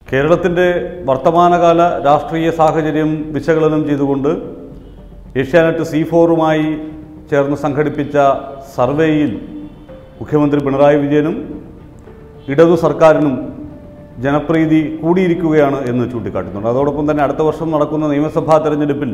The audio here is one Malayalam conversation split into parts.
കേരളത്തിൻ്റെ വർത്തമാനകാല രാഷ്ട്രീയ സാഹചര്യം വിശകലനം ചെയ്തുകൊണ്ട് ഏഷ്യാനെറ്റ് സി ഫോറുമായി ചേർന്ന് സംഘടിപ്പിച്ച സർവേയിൽ മുഖ്യമന്ത്രി പിണറായി വിജയനും ഇടതു സർക്കാരിനും ജനപ്രീതി കൂടിയിരിക്കുകയാണ് എന്ന് ചൂണ്ടിക്കാട്ടുന്നുണ്ട് അതോടൊപ്പം തന്നെ അടുത്ത വർഷം നടക്കുന്ന നിയമസഭാ തെരഞ്ഞെടുപ്പിൽ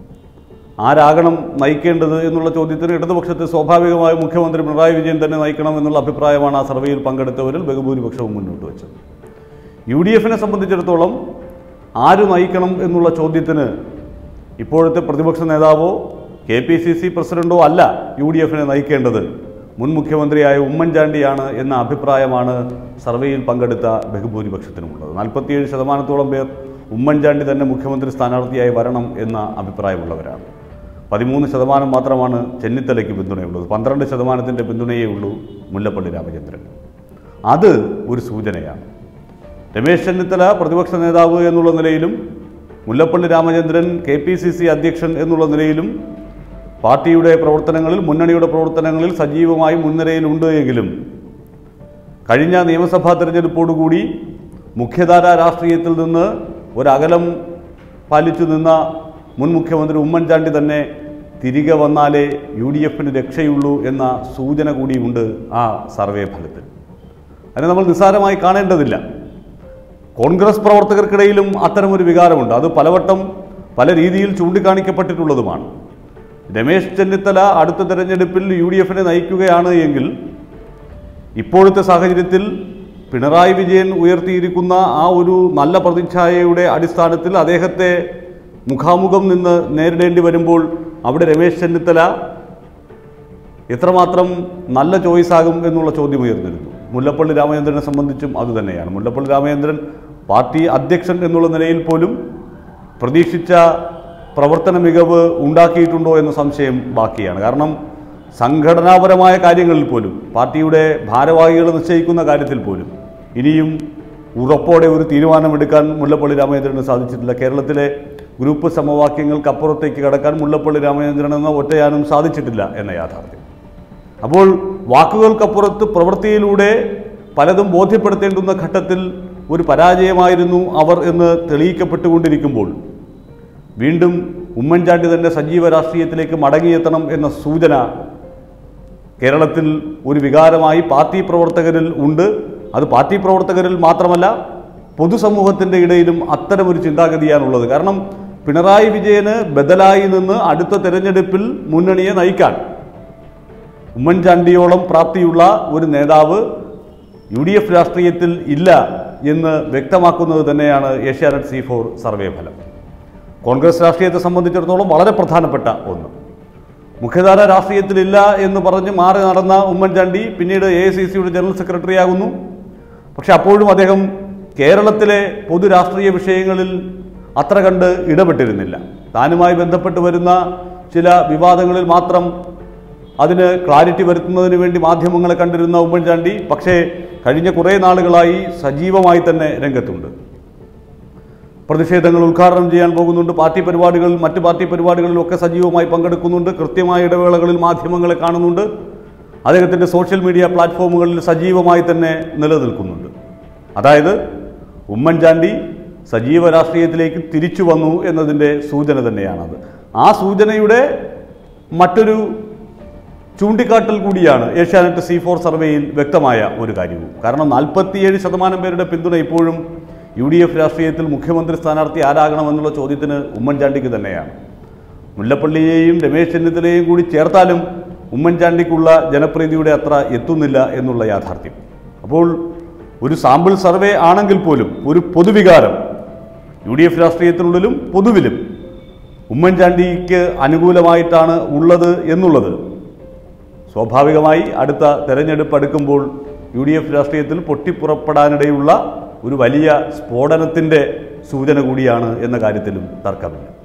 ആരാകണം നയിക്കേണ്ടത് എന്നുള്ള ചോദ്യത്തിന് ഇടതുപക്ഷത്തെ സ്വാഭാവികമായും മുഖ്യമന്ത്രി പിണറായി വിജയൻ തന്നെ നയിക്കണം എന്നുള്ള അഭിപ്രായമാണ് ആ സർവേയിൽ പങ്കെടുത്തവരിൽ ബഹുഭൂരിപക്ഷവും മുന്നോട്ട് വെച്ചത് യു ഡി എഫിനെ സംബന്ധിച്ചിടത്തോളം ആര് നയിക്കണം എന്നുള്ള ചോദ്യത്തിന് ഇപ്പോഴത്തെ പ്രതിപക്ഷ നേതാവോ കെ പി സി സി പ്രസിഡന്റോ അല്ല യു ഡി എഫിനെ നയിക്കേണ്ടത് മുൻ മുഖ്യമന്ത്രിയായ ഉമ്മൻചാണ്ടിയാണ് എന്ന അഭിപ്രായമാണ് സർവേയിൽ പങ്കെടുത്ത ബഹുഭൂരിപക്ഷത്തിനുമുള്ളത് നാൽപ്പത്തിയേഴ് ശതമാനത്തോളം പേർ ഉമ്മൻചാണ്ടി തന്നെ മുഖ്യമന്ത്രി സ്ഥാനാർത്ഥിയായി വരണം എന്ന അഭിപ്രായമുള്ളവരാണ് പതിമൂന്ന് ശതമാനം മാത്രമാണ് ചെന്നിത്തലയ്ക്ക് പിന്തുണയുള്ളത് പന്ത്രണ്ട് ശതമാനത്തിൻ്റെ പിന്തുണയേ ഉള്ളൂ മുല്ലപ്പള്ളി രാമചന്ദ്രൻ അത് ഒരു സൂചനയാണ് രമേശ് ചെന്നിത്തല പ്രതിപക്ഷ നേതാവ് എന്നുള്ള നിലയിലും Mullappally Ramachandran K P C C അധ്യക്ഷൻ എന്നുള്ള നിലയിലും പാർട്ടിയുടെ പ്രവർത്തനങ്ങളിൽ മുന്നണിയുടെ പ്രവർത്തനങ്ങളിൽ സജീവമായി മുൻനിരയിലുണ്ട് എങ്കിലും കഴിഞ്ഞ നിയമസഭാ തെരഞ്ഞെടുപ്പോടുകൂടി മുഖ്യധാര രാഷ്ട്രീയത്തിൽ നിന്ന് ഒരകലം പാലിച്ചു നിന്ന മുൻ മുഖ്യമന്ത്രി ഉമ്മൻചാണ്ടി തന്നെ തിരികെ വന്നാലേ യു ഡി എഫിന് രക്ഷയുള്ളൂ എന്ന സൂചന കൂടിയുണ്ട് ആ സർവേ ഫലത്തിൽ അതിനെ നമ്മൾ നിസ്സാരമായി കാണേണ്ടതില്ല കോൺഗ്രസ് പ്രവർത്തകർക്കിടയിലും അത്തരമൊരു വികാരമുണ്ട് അത് പലവട്ടം പല രീതിയിൽ ചൂണ്ടിക്കാണിക്കപ്പെട്ടിട്ടുള്ളതുമാണ് രമേശ് ചെന്നിത്തല അടുത്ത തെരഞ്ഞെടുപ്പിൽ യു ഡി എഫിനെ നയിക്കുകയാണ് എങ്കിൽ ഇപ്പോഴത്തെ സാഹചര്യത്തിൽ പിണറായി വിജയൻ ഉയർത്തിയിരിക്കുന്ന ആ ഒരു നല്ല പ്രതിച്ഛായയുടെ അടിസ്ഥാനത്തിൽ അദ്ദേഹത്തെ മുഖാമുഖം നിന്ന് നേരിടേണ്ടി വരുമ്പോൾ അവിടെ രമേശ് ചെന്നിത്തല എത്രമാത്രം നല്ല ചോയ്സ് ആകും എന്നുള്ള ചോദ്യം ഉയർന്നിരുന്നു മുല്ലപ്പള്ളി രാമചന്ദ്രനെ സംബന്ധിച്ചും അതുതന്നെയാണ് മുല്ലപ്പള്ളി രാമചന്ദ്രൻ പാർട്ടി അധ്യക്ഷൻ എന്നുള്ള നിലയിൽ പോലും പ്രതീക്ഷിച്ച പ്രവർത്തന മികവ് ഉണ്ടാക്കിയിട്ടുണ്ടോ എന്ന സംശയം ബാക്കിയാണ് കാരണം സംഘടനാപരമായ കാര്യങ്ങളിൽ പോലും പാർട്ടിയുടെ ഭാരവാഹികൾ നിശ്ചയിക്കുന്ന കാര്യത്തിൽ പോലും ഇനിയും ഉറപ്പോടെ ഒരു തീരുമാനമെടുക്കാൻ മുല്ലപ്പള്ളി രാമചന്ദ്രന് സാധിച്ചിട്ടില്ല കേരളത്തിലെ ഗ്രൂപ്പ് സമവാക്യങ്ങൾക്കപ്പുറത്തേക്ക് കടക്കാൻ മുല്ലപ്പള്ളി രാമചന്ദ്രൻ എന്ന ഒറ്റയാനും സാധിച്ചിട്ടില്ല എന്ന യാഥാർത്ഥ്യം അപ്പോൾ വാക്കുകൾക്കപ്പുറത്ത് പ്രവൃത്തിയിലൂടെ പലതും ബോധ്യപ്പെടുത്തേണ്ടുന്ന ഘട്ടത്തിൽ ഒരു പരാജയമായിരുന്നു അവർ എന്ന് തെളിയിക്കപ്പെട്ടുകൊണ്ടിരിക്കുമ്പോൾ വീണ്ടും ഉമ്മൻചാണ്ടി തന്നെ സജീവ രാഷ്ട്രീയത്തിലേക്ക് മടങ്ങിയെത്തണം എന്ന സൂചന കേരളത്തിൽ ഒരു വികാരമായി പാർട്ടി പ്രവർത്തകരിൽ ഉണ്ട് അത് പാർട്ടി പ്രവർത്തകരിൽ മാത്രമല്ല പൊതുസമൂഹത്തിൻ്റെ ഇടയിലും അത്തരമൊരു ചിന്താഗതിയാണുള്ളത് കാരണം പിണറായി വിജയന് ബദലായി നിന്ന് അടുത്ത തെരഞ്ഞെടുപ്പിൽ മുന്നണിയെ നയിക്കാൻ ഉമ്മൻചാണ്ടിയോളം പ്രാപ്തിയുള്ള ഒരു നേതാവ് യു ഡി എഫ് രാഷ്ട്രീയത്തിൽ ഇല്ല എന്ന് വ്യക്തമാക്കുന്നത് തന്നെയാണ് ഏഷ്യാനെറ്റ് സി ഫോർ സർവേ ഫലം കോൺഗ്രസ് രാഷ്ട്രീയത്തെ സംബന്ധിച്ചിടത്തോളം വളരെ പ്രധാനപ്പെട്ട ഒന്ന് മുഖ്യധാര രാഷ്ട്രീയത്തിലില്ല എന്ന് പറഞ്ഞ് മാറി നടന്ന ഉമ്മൻചാണ്ടി പിന്നീട് എ ഐ സി സിയുടെ ജനറൽ സെക്രട്ടറി ആകുന്നു പക്ഷെ അപ്പോഴും അദ്ദേഹം കേരളത്തിലെ പൊതു രാഷ്ട്രീയ വിഷയങ്ങളിൽ അത്ര കണ്ട് ഇടപെട്ടിരുന്നില്ല താനുമായി ബന്ധപ്പെട്ട് വരുന്ന ചില വിവാദങ്ങളിൽ മാത്രം അതിന് ക്ലാരിറ്റി വരുത്തുന്നതിന് വേണ്ടി മാധ്യമങ്ങളെ കണ്ടിരുന്ന ഉമ്മൻചാണ്ടി പക്ഷേ കഴിഞ്ഞ കുറേ നാളുകളായി സജീവമായി തന്നെ രംഗത്തുണ്ട് പ്രതിഷേധങ്ങൾ ഉദ്ഘാടനം ചെയ്യാൻ പോകുന്നുണ്ട് പാർട്ടി പരിപാടികളിൽ മറ്റ് പാർട്ടി പരിപാടികളിലൊക്കെ സജീവമായി പങ്കെടുക്കുന്നുണ്ട് കൃത്യമായ ഇടവേളകളിൽ മാധ്യമങ്ങളെ കാണുന്നുണ്ട് അദ്ദേഹത്തിൻ്റെ സോഷ്യൽ മീഡിയ പ്ലാറ്റ്ഫോമുകളിൽ സജീവമായി തന്നെ നിലനിൽക്കുന്നുണ്ട് അതായത് ഉമ്മൻചാണ്ടി സജീവ രാഷ്ട്രീയത്തിലേക്ക് തിരിച്ചു വന്നു എന്നതിൻ്റെ സൂചന തന്നെയാണത് ആ സൂചനയുടെ മറ്റൊരു ചൂണ്ടിക്കാട്ടൽ കൂടിയാണ് ഏഷ്യാനെറ്റ് സി ഫോർ സർവേയിൽ വ്യക്തമായ ഒരു കാര്യവും കാരണം നാൽപ്പത്തിയേഴ് ശതമാനം പേരുടെ പിന്തുണ ഇപ്പോഴും യു ഡി എഫ് രാഷ്ട്രീയത്തിൽ മുഖ്യമന്ത്രി സ്ഥാനാർത്ഥി ആരാകണമെന്നുള്ള ചോദ്യത്തിന് ഉമ്മൻചാണ്ടിക്ക് തന്നെയാണ് മുല്ലപ്പള്ളിയെയും രമേശ് ചെന്നിത്തലയെയും കൂടി ചേർത്താലും ഉമ്മൻചാണ്ടിക്കുള്ള ജനപ്രീതിയുടെ അത്ര എത്തുന്നില്ല എന്നുള്ള യാഥാർത്ഥ്യം അപ്പോൾ ഒരു സാമ്പിൾ സർവേ ആണെങ്കിൽ പോലും ഒരു പൊതുവികാരം യു ഡി എഫ് രാഷ്ട്രീയത്തിനുള്ളിലും പൊതുവിലും ഉമ്മൻചാണ്ടിക്ക് അനുകൂലമായിട്ടാണ് ഉള്ളത് എന്നുള്ളത് സ്വാഭാവികമായി അടുത്ത തെരഞ്ഞെടുപ്പ് അടുക്കുമ്പോൾ യു ഡി എഫ് രാഷ്ട്രീയത്തിൽ പൊട്ടിപ്പുറപ്പെടാനിടയുള്ള ഒരു വലിയ സ്ഫോടനത്തിൻ്റെ സൂചന കൂടിയാണ് എന്ന കാര്യത്തിലും തർക്കമില്ല